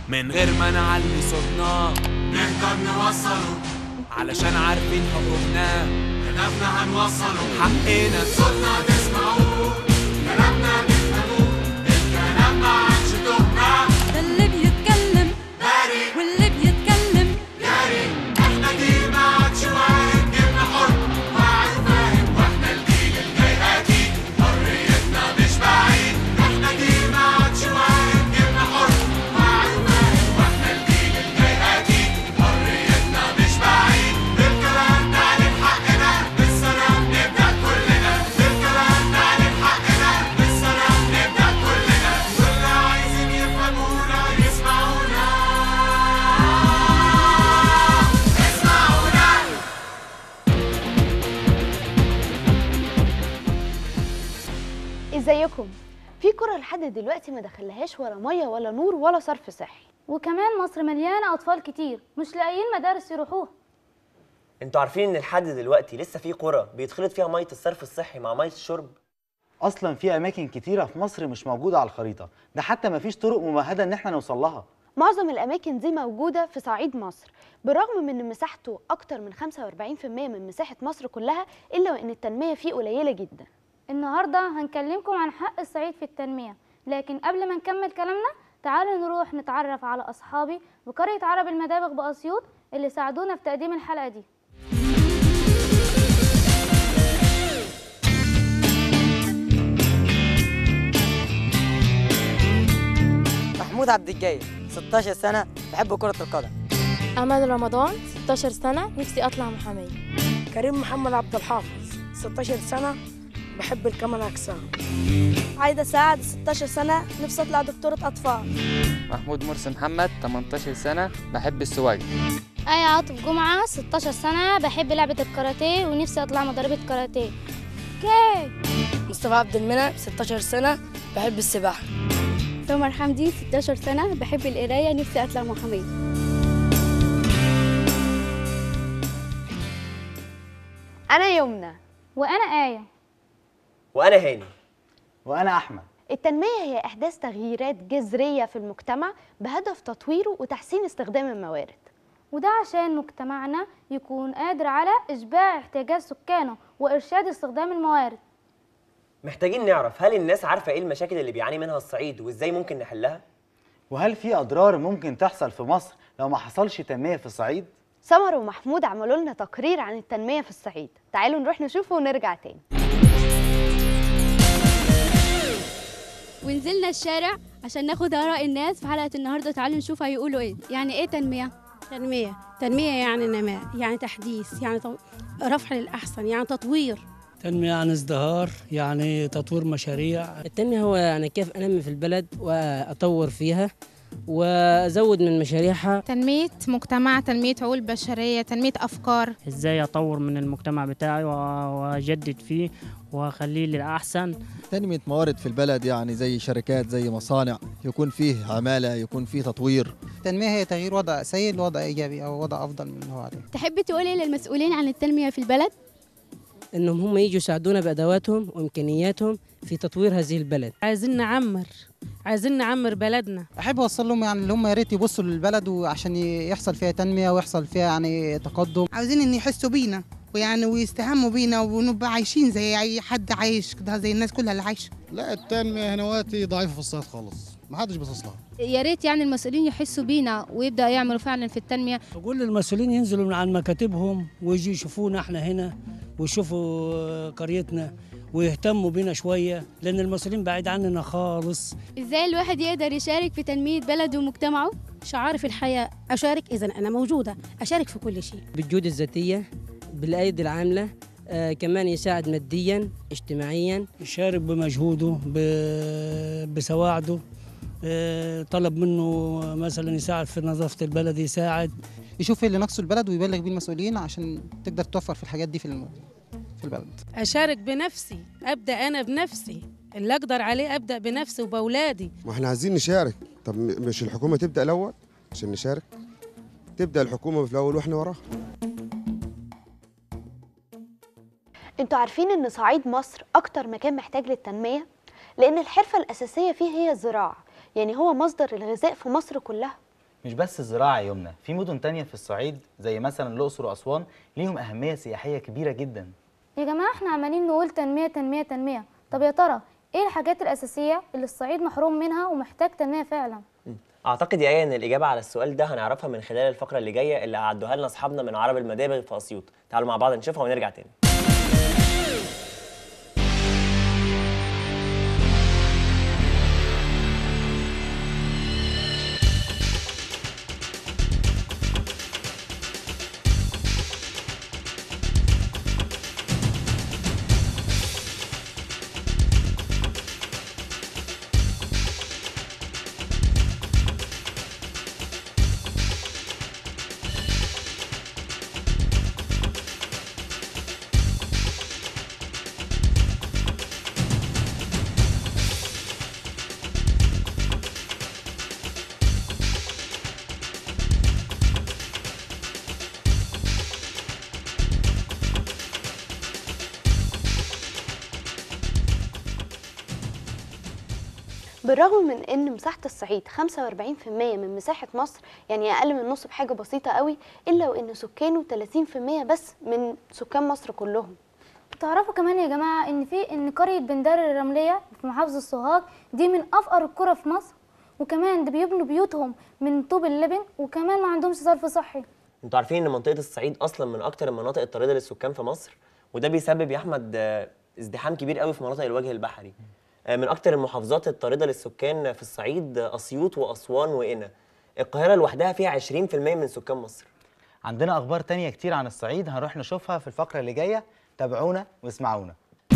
من غير ما نعلي صوتنا نقدر نوصله علشان عارفين حقوقنا هدفنا هنوصله حقنا صوتنا تسمعوه كلامنا تفهموه الكلام ما عادش تهمة ده اللي بيتكلم داري واللي بيتكلم جاري احنا جيل ما عادش واهم جيلنا حر واعي وفاهم واحنا الجيل الجاي اكيد حريتنا مش بعيد احنا جيل ما عادش واهم جيلنا حر واعي وفاهم واحنا الجيل الجاي اكيد حريتنا مش بعيد بالكلام نعلن حقنا بالسلام نبدا كلنا بالكلام نعلن حقنا بالسلام نبدا كلنا واللي عايزين يفهمونا يسمعونا اسمعونا ازيكم في كرة لحد دلوقتي ما دخلهاش ولا ميه ولا نور ولا صرف صحي وكمان مصر مليانة أطفال كتير مش لاقيين مدارس يروحوها انتوا عارفين ان لحد دلوقتي لسه في قرى بيتخلط فيها ميه الصرف الصحي مع ميه الشرب اصلا في اماكن كتيره في مصر مش موجوده على الخريطه ده حتى مفيش طرق ممهده ان احنا نوصل لها معظم الاماكن دي موجوده في صعيد مصر بالرغم من ان مساحته اكتر من 45% من مساحه مصر كلها الا وان التنميه فيه قليله جدا النهاردة هنكلمكم عن حق الصعيد في التنمية لكن قبل ما نكمل كلامنا تعالوا نروح نتعرف على أصحابي بقرية عرب المدابغ بأسيوط اللي ساعدونا في تقديم الحلقة دي محمود عبد الجاي 16 سنة بحب كرة القدم أمل رمضان 16 سنة نفسي أطلع محامية كريم محمد عبد الحافظ 16 سنة بحب الكمال أجسام عايدة سعد 16 سنة نفسي أطلع دكتورة أطفال محمود مرسي محمد 18 سنة بحب السواقة آية عاطف جمعة 16 سنة بحب لعبة الكاراتيه ونفسي أطلع مدربة كاراتيه كي مصطفى عبد المنعم 16 سنة بحب السباحة سمر حمدي 16 سنة بحب القراية نفسي أطلع محامية انا يمنى وأنا آية وانا هاني وانا احمد التنميه هي احداث تغييرات جذريه في المجتمع بهدف تطويره وتحسين استخدام الموارد وده عشان مجتمعنا يكون قادر على إشباع احتياجات سكانه وإرشاد استخدام الموارد محتاجين نعرف هل الناس عارفه ايه المشاكل اللي بيعاني منها الصعيد وازاي ممكن نحلها وهل في اضرار ممكن تحصل في مصر لو ما حصلش تنميه في الصعيد سمر ومحمود عملوا لنا تقرير عن التنميه في الصعيد تعالوا نروح نشوفه ونرجع تاني ونزلنا الشارع عشان ناخد آراء الناس في حلقة النهاردة تعالوا نشوف هيقولوا إيه يعني إيه تنمية؟ تنمية تنمية يعني نماء يعني تحديث يعني تو- رفع للأحسن يعني تطوير تنمية يعني ازدهار يعني تطوير مشاريع التنمية هو يعني كيف أنمي في البلد وأطور فيها وأزود من مشاريعها تنمية مجتمع تنمية عقول بشرية تنمية أفكار ازاي اطور من المجتمع بتاعي و- واجدد فيه واخليه للاحسن تنمية موارد في البلد يعني زي شركات زي مصانع يكون فيه عمالة يكون فيه تطوير التنمية هي تغيير وضع سيء لوضع إيجابي أو وضع أفضل من اللي هو عليه تحبي تقولي للمسؤولين عن التنمية في البلد؟ إنهم هم يجوا يساعدونا بأدواتهم وإمكانياتهم في تطوير هذه البلد عايزين نعمر عايزين نعمر بلدنا أحب أوصل لهم يعني اللي هم يا ريت يبصوا للبلد وعشان يحصل فيها تنمية ويحصل فيها يعني تقدم عاوزين ان يحسوا بينا ويعني ويستهموا بينا ونبقى عايشين زي اي حد عايش كده زي الناس كلها اللي عايشه لا التنمية هنواتي ضعيفة في الصعيد خالص ما حدش باصص لها يا ريت يعني المسؤولين يحسوا بينا ويبدأوا يعملوا فعلا في التنمية أقول للمسؤولين ينزلوا من عن مكاتبهم ويجي يشوفونا احنا هنا ويشوفوا آه، قريتنا ويهتموا بينا شوية لأن المسؤولين بعيد عننا خالص إزاي الواحد يقدر يشارك في تنمية بلده ومجتمعه؟ شعار في الحياة أشارك إذا أنا موجودة أشارك في كل شيء بالجهود الذاتية بالأيدي العاملة آه كمان يساعد ماديا اجتماعيا يشارك بمجهوده ب- بسواعده آه، طلب منه مثلا يساعد في نظافة البلد يساعد يشوف ايه اللي ناقصه البلد ويبلغ بيه المسؤولين عشان تقدر توفر في الحاجات دي في الم... في البلد أشارك بنفسي أبدأ أنا بنفسي اللي أقدر عليه أبدأ بنفسي وبأولادي ما احنا عايزين نشارك طب م- مش الحكومة تبدأ الأول عشان نشارك تبدأ الحكومة في الأول واحنا وراها انتوا عارفين ان صعيد مصر اكتر مكان محتاج للتنميه لان الحرفه الاساسيه فيه هي الزراعه يعني هو مصدر الغذاء في مصر كلها مش بس الزراعه يا يمنى في مدن تانية في الصعيد زي مثلا الاقصر واسوان ليهم اهميه سياحيه كبيره جدا يا جماعة احنا عمالين نقول تنمية تنمية تنمية طب يا ترى ايه الحاجات الأساسية اللي الصعيد محروم منها ومحتاج تنمية فعلا اعتقد يا ايه ان الاجابه على السؤال ده هنعرفها من خلال الفقره اللي جايه اللي اعدوها لنا اصحابنا من عرب المدابغ في اسيوط تعالوا مع بعض نشوفها ونرجع تاني بالرغم من ان مساحه الصعيد 45% من مساحه مصر يعني اقل من النص بحاجه بسيطه قوي الا وان سكانه 30% بس من سكان مصر كلهم تعرفوا كمان يا جماعة ان في ان قرية بندار الرملية في محافظة السوهاج دي من افقر القرى في مصر وكمان ده بيبنوا بيوتهم من طوب اللبن وكمان ما عندهمش صرف صحي انتوا عارفين ان منطقه الصعيد اصلا من اكتر المناطق الطارده للسكان في مصر وده بيسبب يا احمد آه، ازدحام كبير قوي في مناطق الوجه البحري آه، من اكتر المحافظات الطارده للسكان في الصعيد آه، اسيوط واسوان وقنا القاهره لوحدها فيها 20% من سكان مصر عندنا اخبار تانية كتير عن الصعيد هنروح نشوفها في الفقره اللي جايه تابعونا واسمعونا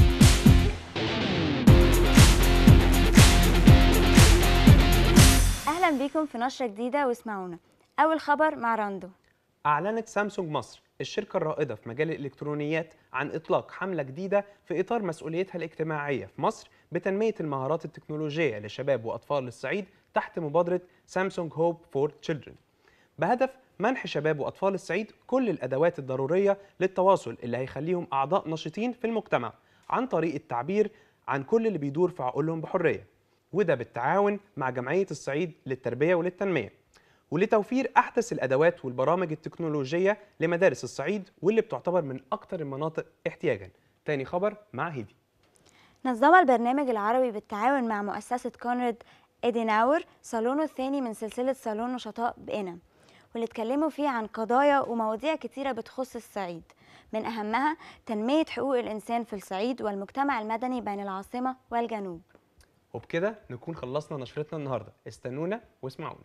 أهلا بيكم في نشرة جديدة واسمعونا أول خبر مع راندو أعلنت سامسونج مصر الشركة الرائدة في مجال الإلكترونيات عن إطلاق حملة جديدة في إطار مسؤوليتها الاجتماعية في مصر بتنمية المهارات التكنولوجية لشباب وأطفال الصعيد تحت مبادرة سامسونج هوب فور تشيلدرن بهدف منح شباب وأطفال الصعيد كل الأدوات الضرورية للتواصل اللي هيخليهم أعضاء نشيطين في المجتمع عن طريق التعبير عن كل اللي بيدور في عقولهم بحرية وده بالتعاون مع جمعية الصعيد للتربية وللتنمية ولتوفير أحدث الأدوات والبرامج التكنولوجية لمدارس الصعيد واللي بتعتبر من أكثر المناطق احتياجا تاني خبر مع هيدي نظم البرنامج العربي بالتعاون مع مؤسسة كونراد إديناور صالونه الثاني من سلسلة صالون نشطاء بقنا واللي اتكلموا فيه عن قضايا ومواضيع كتيرة بتخص الصعيد من أهمها تنمية حقوق الإنسان في الصعيد والمجتمع المدني بين العاصمة والجنوب وبكده نكون خلصنا نشرتنا النهاردة استنونا واسمعونا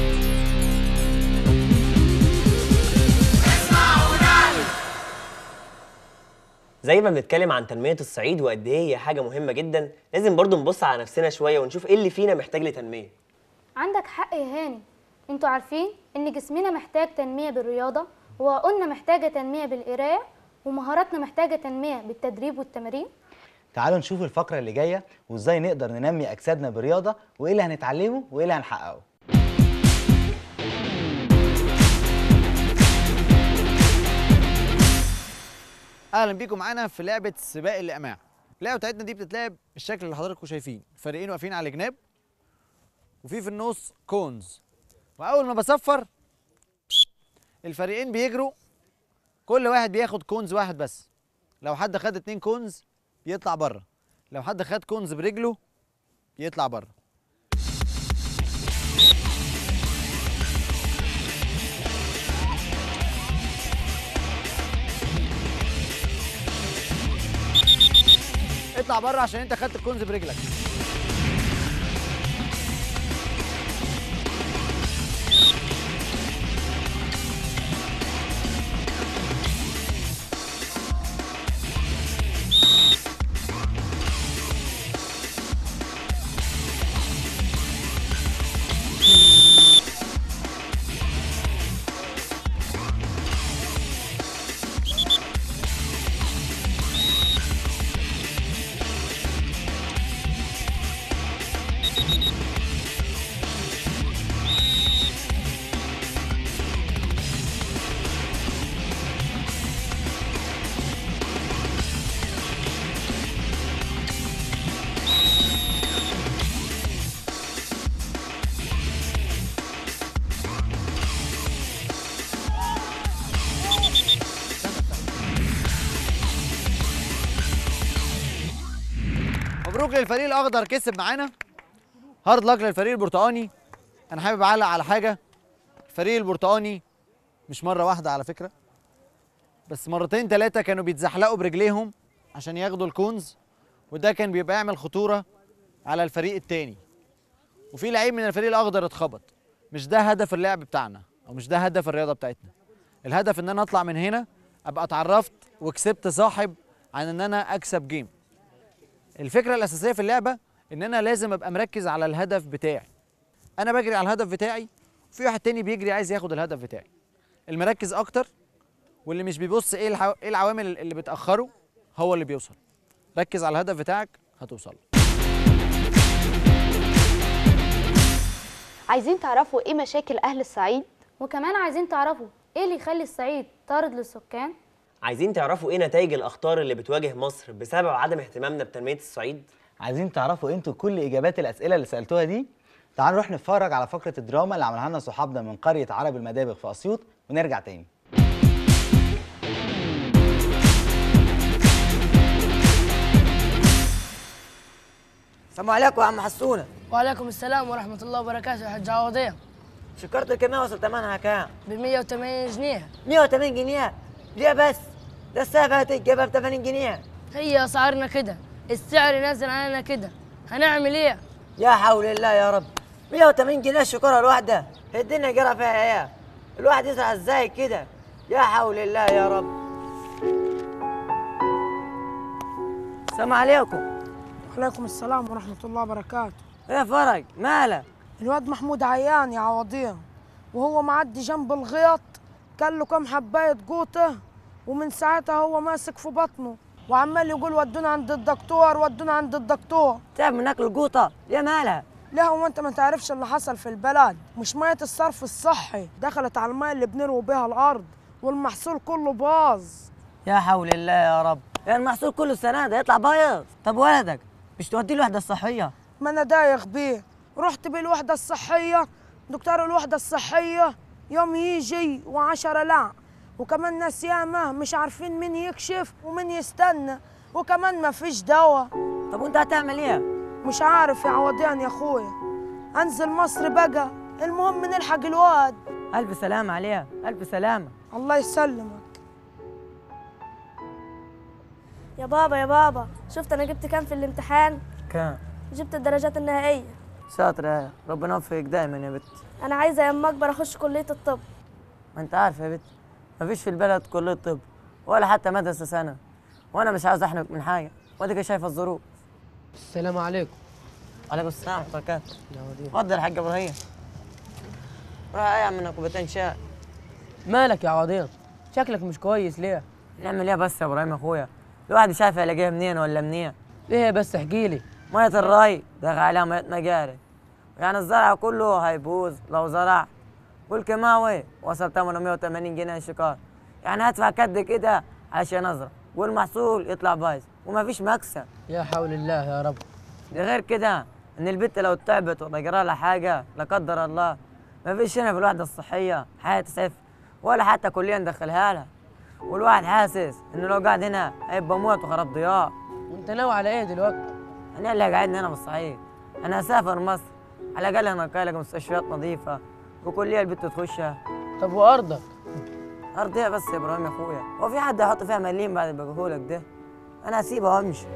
زي ما بنتكلم عن تنميه الصعيد وقد ايه هي حاجه مهمه جدا لازم برضو نبص على نفسنا شويه ونشوف ايه اللي فينا محتاج لتنميه عندك حق يا هاني انتوا عارفين ان جسمنا محتاج تنمية بالرياضة وعقولنا محتاجة تنمية بالقراية ومهاراتنا محتاجة تنمية بالتدريب والتمرين تعالوا نشوف الفقره اللي جايه وازاي نقدر ننمي اجسادنا برياضه وايه اللي هنتعلمه وايه اللي هنحققه اهلا بيكم معانا في لعبه سباق الاقماع اللعبه بتاعتنا دي بتتلعب بالشكل اللي حضراتكم شايفين الفريقين واقفين على الجناب وفي في النص كونز واول ما بصفر الفريقين بيجروا كل واحد بياخد كونز واحد بس لو حد خد اتنين كونز بيطلع بره لو حد خد كونز برجله يطلع بره اطلع بره عشان انت خدت الكونز برجلك مبروك للفريق الاخضر كسب معانا هارد لك للفريق البرتقاني انا حابب اعلق على حاجه الفريق البرتقاني مش مره واحده على فكره بس مرتين ثلاثه كانوا بيتزحلقوا برجليهم عشان ياخدوا الكونز وده كان بيبقى يعمل خطوره على الفريق التاني وفي لعيب من الفريق الاخضر اتخبط مش ده هدف اللعب بتاعنا او مش ده هدف الرياضه بتاعتنا الهدف ان انا اطلع من هنا ابقى اتعرفت وكسبت صاحب عن ان انا اكسب جيم الفكره الاساسيه في اللعبه ان انا لازم ابقى مركز على الهدف بتاعي انا بجري على الهدف بتاعي وفي واحد تاني بيجري عايز ياخد الهدف بتاعي المركز اكتر واللي مش بيبص ايه الحو... ايه العوامل اللي بتاخره هو اللي بيوصل ركز على الهدف بتاعك هتوصل عايزين تعرفوا ايه مشاكل اهل الصعيد وكمان عايزين تعرفوا ايه اللي يخلي الصعيد طارد للسكان عايزين تعرفوا ايه نتائج الاخطار اللي بتواجه مصر بسبب عدم اهتمامنا بتنميه الصعيد عايزين تعرفوا انتوا كل اجابات الاسئله اللي سالتوها دي تعالوا نروح نتفرج على فقره الدراما اللي عملها لنا صحابنا من قريه عرب المدابغ في اسيوط ونرجع تاني السلام عليكم يا عم حسونه وعليكم السلام ورحمة الله وبركاته يا حاج عوضية شكرت الكمية وصل ثمنها كام؟ ب 180 جنيه 180 جنيه ليه بس؟ ده السنة فاتت جابها ب 80 جنيه هي أسعارنا كده السعر نازل علينا كده هنعمل إيه؟ يا حول الله يا رب 180 جنيه الشكرة الواحدة هي الدنيا جرى فيها ايه؟ الواحد يزرع ازاي كده؟ يا حول الله يا رب السلام عليكم وعليكم السلام ورحمة الله وبركاته ايه فرق؟ مالك؟ الواد محمود عيان يا عوضية وهو معدي جنب الغيط كان له كام حباية قوطة ومن ساعتها هو ماسك في بطنه وعمال يقول ودونا عند الدكتور ودونا عند الدكتور تعب من اكل القوطة ليه مالها؟ ليه هو انت ما تعرفش اللي حصل في البلد مش مية الصرف الصحي دخلت على المية اللي بنروي بيها الارض والمحصول كله باظ يا حول الله يا رب يعني المحصول كله السنة ده يطلع بايظ طب ولدك مش توديه الوحدة الصحية ما انا دايخ بيه رحت بيه الوحدة الصحية دكتور الوحدة الصحية يوم يجي وعشرة لا وكمان ناس ياما مش عارفين مين يكشف ومين يستنى وكمان ما فيش دواء طب وانت هتعمل ايه؟ مش عارف يا عوضيان يا اخويا انزل مصر بقى المهم نلحق الواد الف سلامة عليها الف سلامة الله يسلمك يا بابا يا بابا شفت انا جبت كام في الامتحان كام؟ جبت الدرجات النهائيه شاطر يا ربنا يوفقك دايما يا بت انا عايزه لما اكبر اخش كليه الطب ما انت عارف يا بت مفيش في البلد كلية طب ولا حتى مدرسة سنة وانا مش عاوز احرمك من حاجة واديك شايفة الظروف السلام عليكم وعليكم السلام ورحمة الله وبركاته اتفضل يا حاج ابراهيم روح اعمل منك كوبايتين شاي مالك يا عوضين شكلك مش كويس ليه نعمل ايه بس يا ابراهيم يا اخويا الواحد مش عارف يلاقيها منين ولا منين ليه بس احكي لي مية الري دخل عليها مية مجاري يعني الزرع كله هيبوظ لو زرع والكيماوي وصل ثمنه 180 جنيه الشكار يعني هدفع كد كده عشان ازرع والمحصول يطلع بايظ ومفيش مكسب يا حول الله يا رب ده غير كده ان البنت لو تعبت ولا جرى لها حاجه لا قدر الله مفيش هنا في الوحده الصحيه حياه تسعف ولا حتى كليه ندخلها لها والواحد حاسس انه لو قاعد هنا هيبقى موت وخراب ضياع وانت ناوي على ايه دلوقتي انا اللي قاعدني هنا بالصعيد انا هسافر مصر على الاقل هناك الاقي مستشفيات نظيفه وكليه البنت تخشها طب وارضك ارض ايه بس يا ابراهيم يا اخويا هو في حد هيحط فيها مليم بعد اللي بقولك ده انا هسيبها وامشي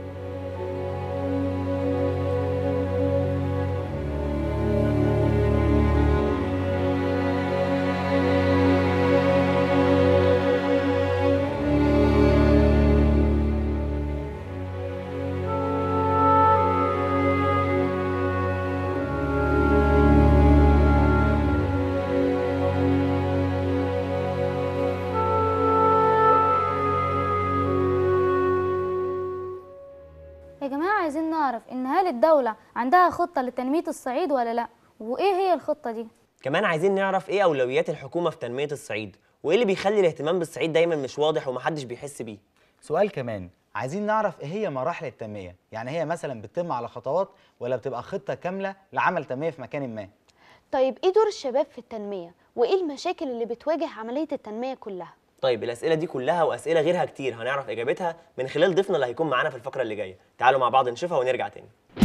يا جماعة عايزين نعرف إن هل الدولة عندها خطة لتنمية الصعيد ولا لأ؟ وإيه هي الخطة دي؟ كمان عايزين نعرف ايه اولويات الحكومه في تنميه الصعيد وايه اللي بيخلي الاهتمام بالصعيد دايما مش واضح ومحدش بيحس بيه سؤال كمان عايزين نعرف ايه هي مراحل التنميه يعني هي مثلا بتتم على خطوات ولا بتبقى خطه كامله لعمل تنميه في مكان ما طيب ايه دور الشباب في التنميه وايه المشاكل اللي بتواجه عمليه التنميه كلها طيب الاسئله دي كلها واسئله غيرها كتير هنعرف اجابتها من خلال ضيفنا اللي هيكون معانا في الفقره اللي جايه تعالوا مع بعض نشوفها ونرجع تاني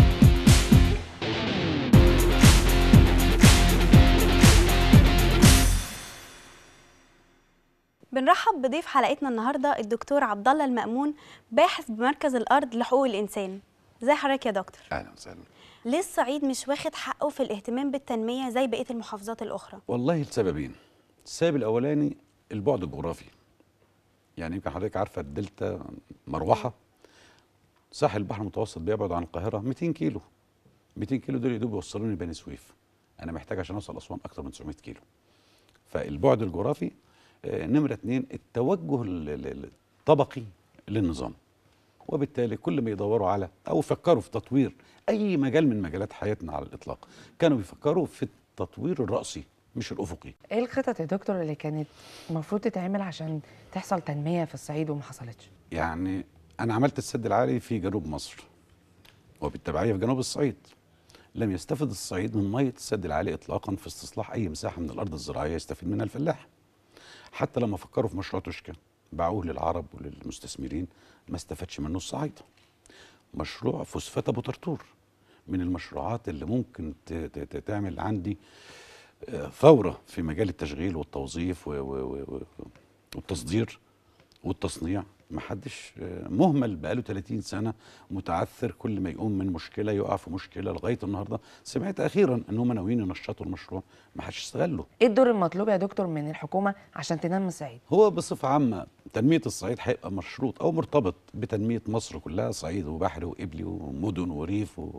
بنرحب بضيف حلقتنا النهارده الدكتور عبد الله المأمون باحث بمركز الأرض لحقوق الإنسان ازي حضرتك يا دكتور اهلا وسهلا ليه الصعيد مش واخد حقه في الاهتمام بالتنمية زي بقية المحافظات الأخرى والله لسببين السبب الاولاني البعد الجغرافي يعني يمكن حضرتك عارفه الدلتا مروحه ساحل البحر المتوسط بيبعد عن القاهره 200 كيلو 200 كيلو دول يدوب يوصلوني بني سويف انا محتاج عشان اوصل اسوان اكتر من 900 كيلو فالبعد الجغرافي آه، نمره اتنين التوجه ال- ال- الطبقي للنظام وبالتالي كل ما يدوروا على او يفكروا في تطوير اي مجال من مجالات حياتنا على الاطلاق كانوا بيفكروا في التطوير الراسي مش الافقي ايه الخطط يا دكتور اللي كانت المفروض تتعمل عشان تحصل تنمية في الصعيد وما حصلتش يعني انا عملت السد العالي في جنوب مصر وبالتبعيه في جنوب الصعيد لم يستفد الصعيد من ميه السد العالي اطلاقا في استصلاح اي مساحه من الارض الزراعيه يستفيد منها الفلاح حتى لما فكروا في مشروع توشكا باعوه للعرب وللمستثمرين ما استفادش منه الصعايده مشروع فوسفات ابو طرطور من المشروعات اللي ممكن ت- ت- ت- تعمل عندي آه، ثوره في مجال التشغيل والتوظيف و- و- و- و- والتصدير والتصنيع محدش آه، مهمل بقاله 30 سنه متعثر كل ما يقوم من مشكله يقع في مشكله لغايه النهارده سمعت اخيرا ان هم ناويين ينشطوا المشروع ما حدش استغله ايه الدور المطلوب يا دكتور من الحكومة عشان تنمي الصعيد هو بصفه عامه تنميه الصعيد هيبقى مشروط او مرتبط بتنميه مصر كلها صعيد وبحر وقبلي ومدن وريف و...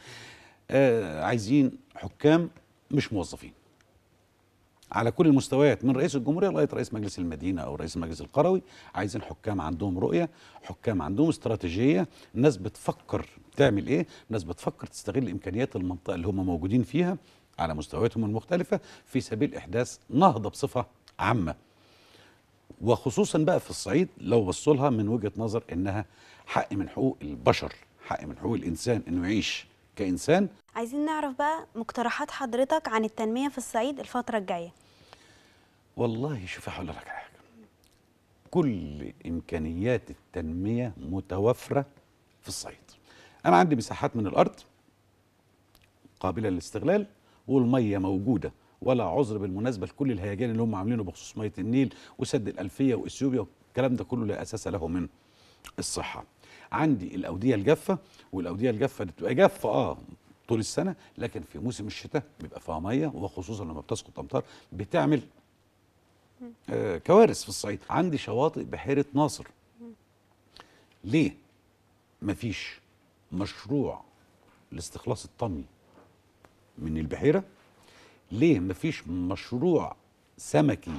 آه عايزين حكام مش موظفين على كل المستويات من رئيس الجمهوريه لغايه رئيس مجلس المدينه او رئيس المجلس القروي عايزين حكام عندهم رؤيه حكام عندهم استراتيجيه ناس بتفكر تعمل ايه ناس بتفكر تستغل امكانيات المنطقه اللي هم موجودين فيها على مستوياتهم المختلفه في سبيل احداث نهضه بصفه عامه وخصوصا بقى في الصعيد لو بصوا لها من وجهه نظر انها حق من حقوق البشر حق من حقوق الانسان انه يعيش كانسان عايزين نعرف بقى مقترحات حضرتك عن التنمية في الصعيد الفترة الجاية والله شوف هقول لك على حاجه كل امكانيات التنميه متوفره في الصعيد انا عندي مساحات من الارض قابله للاستغلال والميه موجوده ولا عذر بالمناسبه لكل الهيجان اللي هم عاملينه بخصوص ميه النيل وسد الالفيه واثيوبيا والكلام ده كله لا اساس له من الصحه عندي الاوديه الجافه والاوديه الجافه دي بتبقى جافه اه طول السنه لكن في موسم الشتاء بيبقى فيها ميه وخصوصا لما بتسقط امطار بتعمل آه كوارث في الصعيد عندي شواطئ بحيره ناصر ليه مفيش مشروع لاستخلاص الطمي من البحيره ليه مفيش مشروع سمكي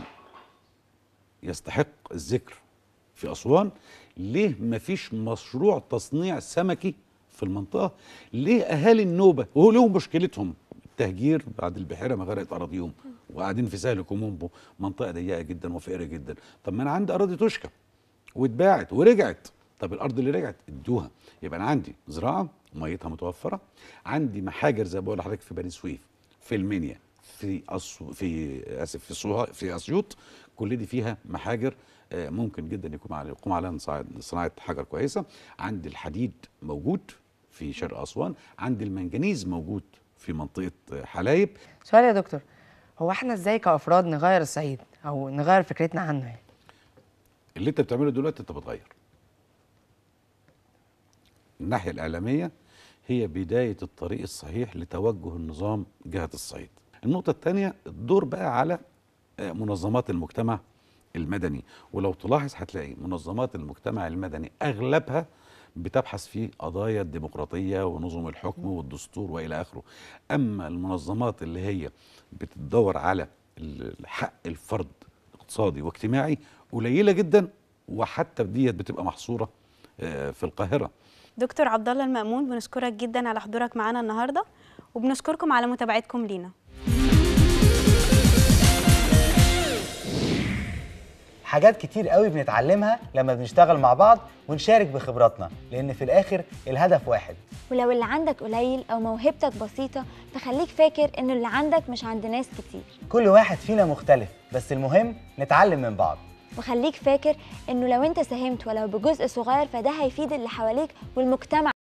يستحق الذكر في اسوان ليه مفيش مشروع تصنيع سمكي في المنطقه ليه اهالي النوبه وهو لهم مشكلتهم التهجير بعد البحيره ما غرقت اراضيهم وقاعدين في سهل كومومبو منطقه ضيقه جدا وفقيره جدا طب ما انا عندي اراضي توشكا واتباعت ورجعت طب الارض اللي رجعت ادوها يبقى انا عندي زراعه ميتها متوفره عندي محاجر زي ما بقول لحضرتك في بني سويف في المنيا في أسو في اسف في سوها في اسيوط كل دي فيها محاجر آه، ممكن جدا يكون على يقوم عليها صناعه صناعة حجر كويسه عندي الحديد موجود في شرق اسوان عندي المنجنيز موجود في منطقه آه، حلايب سؤال يا دكتور هو احنا ازاي كأفراد نغير الصعيد او نغير فكرتنا عنه يعني اللي انت بتعمله دلوقتي انت بتغير الناحيه الاعلاميه هي بدايه الطريق الصحيح لتوجه النظام جهه الصعيد النقطه الثانيه الدور بقى على آه، منظمات المجتمع المدني ولو تلاحظ هتلاقي منظمات المجتمع المدني اغلبها بتبحث في قضايا الديمقراطيه ونظم الحكم والدستور والى اخره اما المنظمات اللي هي بتدور على حق الفرد اقتصادي واجتماعي قليله جدا وحتى ديت بتبقى محصوره آه، في القاهره دكتور عبد الله المأمون بنشكرك جدا على حضورك معانا النهارده وبنشكركم على متابعتكم لينا حاجات كتير قوي بنتعلمها لما بنشتغل مع بعض ونشارك بخبراتنا لان في الاخر الهدف واحد ولو اللي عندك قليل أو موهبتك بسيطة فخليك فاكر إن اللي عندك مش عند ناس كتير كل واحد فينا مختلف بس المهم نتعلم من بعض وخليك فاكر انه لو انت ساهمت ولو بجزء صغير فده هيفيد اللي حواليك والمجتمع